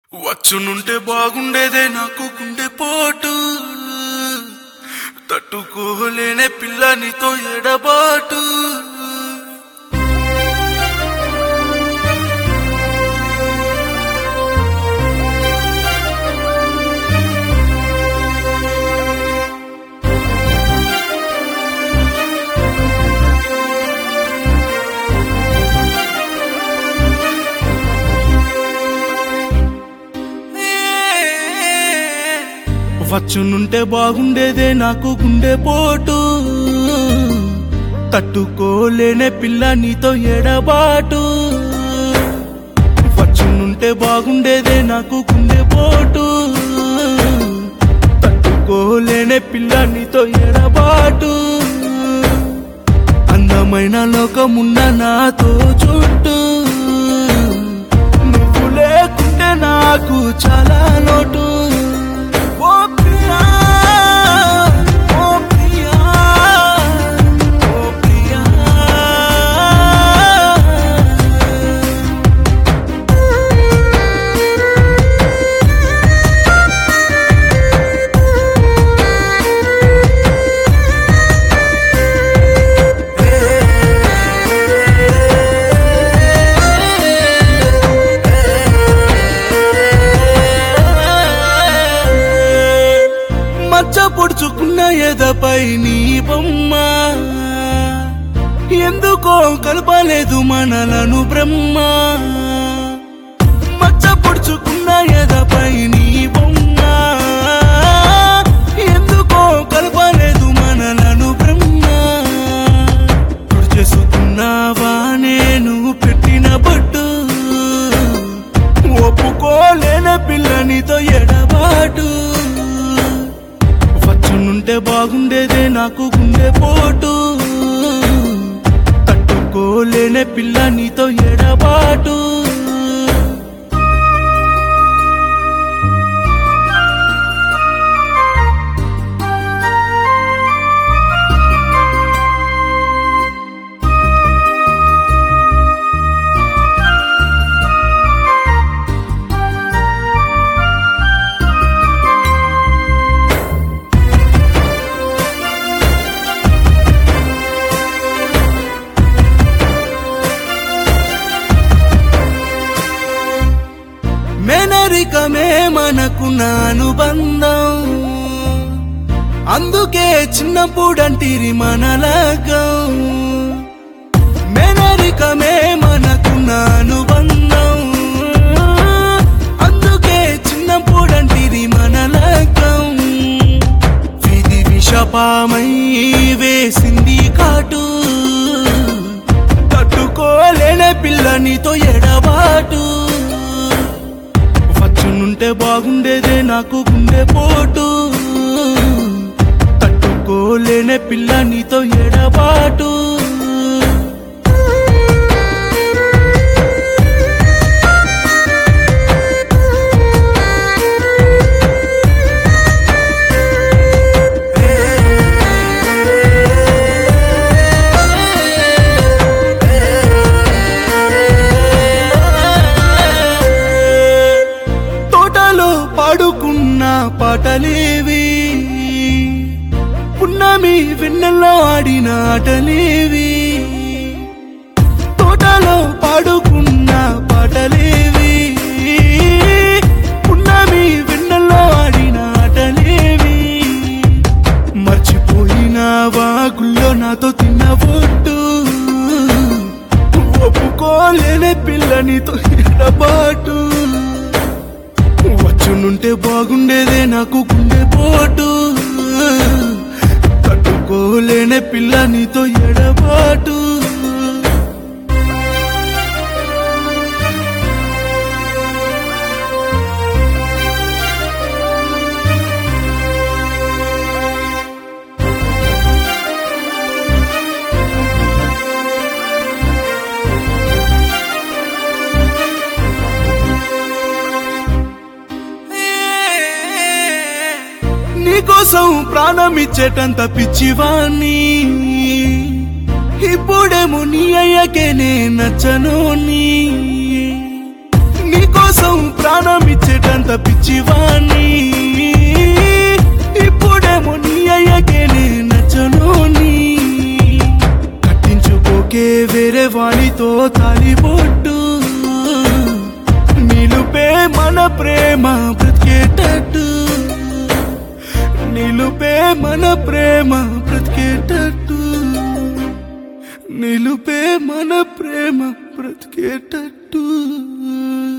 వచ్చునుంటే బాగుండేదే నాకు గుండె పోటు తట్టుకోలేనే పిల్ల నీతో ఎడబాటు వచ్చునుంటే బాగుండేదే నాకు గుండె పోటు తట్టుకోలేనే పిల్ల నీతో ఎడబాటు వచ్చునుంటే బాగుండేదే నాకు గుండె పోటు తట్టుకోలేనే పిల్ల నీతో ఎడబాటు అందమైన లోకమున్న నాతో చుట్టూ నువ్వు లేకుంటే నాకు చాలా లోటు ఓ ప్రియా ఓ ప్రియా ఓ ప్రియా మచ్చ పొడుచుకున్న ఎదపై నీ బొమ్మ ఎందుకో కలపలేదు మనలను బ్రహ్మ మచ్చ పొడుచుకున్న ఎదపై నీ బొమ్మ ఎందుకో కలపలేదు మనలను బ్రహ్మ తుడి చేసుకున్నావా నేను పెట్టిన బట్టు ఒప్పుకోలేన పిల్లనితో ఎడబాటు వచ్చునుంటే బాగుండేదే నాకు గుండె పోటు తట్టుకోలేనే పిల్ల నీతో ఎడబాటు మేనరికమే మనకు అనుబంధం అందుకే చిన్నప్పుడంటిరి మనలగం మేనరికమే మనకు అనుబంధం అందుకే చిన్నప్పుడంటిరి మనలగం విధి విషపామై వేసింది కాటు తట్టుకోలేని పిల్లనితో ఎడబాటు వచ్చునుంటే బాగుండేదే నాకు గుండె పోటు తట్టుకోలేనే పిల్ల నీతో ఎడబాటు తోటలో పాడుకున్న పాటలేవి పున్నమి వెన్నెల్లో ఆడిన ఆటలేవి తోటలో పాడుకున్న పాటలేవి పున్నమి వెన్నెల్లో ఆడిన ఆటలేవి మర్చిపోయిన వాగుల్లో నాతో తిన్న ఒట్టు ఒప్పుకోలేని పిల్లనితో ఎడబాటు వచ్చునుంటే బాగుండేదే నాకు గుండె పోటు తట్టుకోలేనే పిల్ల నీతో ఎడబాటు నీకోసం ప్రాణం ఇచ్చేటంత పిచ్చివాణ్ణి ఇప్పుడేమో నీ అయ్యకే నే నచ్చను నీ నీకోసం ప్రాణం ఇచ్చేట వేరే వాణితో తాలిబొట్టు నిలుపే మన ప్రేమ బ్రతికేటట్టు నిలుపే మన ప్రేమ బ్రతికేటట్టు నిలుపే మన ప్రేమ బ్రతికేటట్టు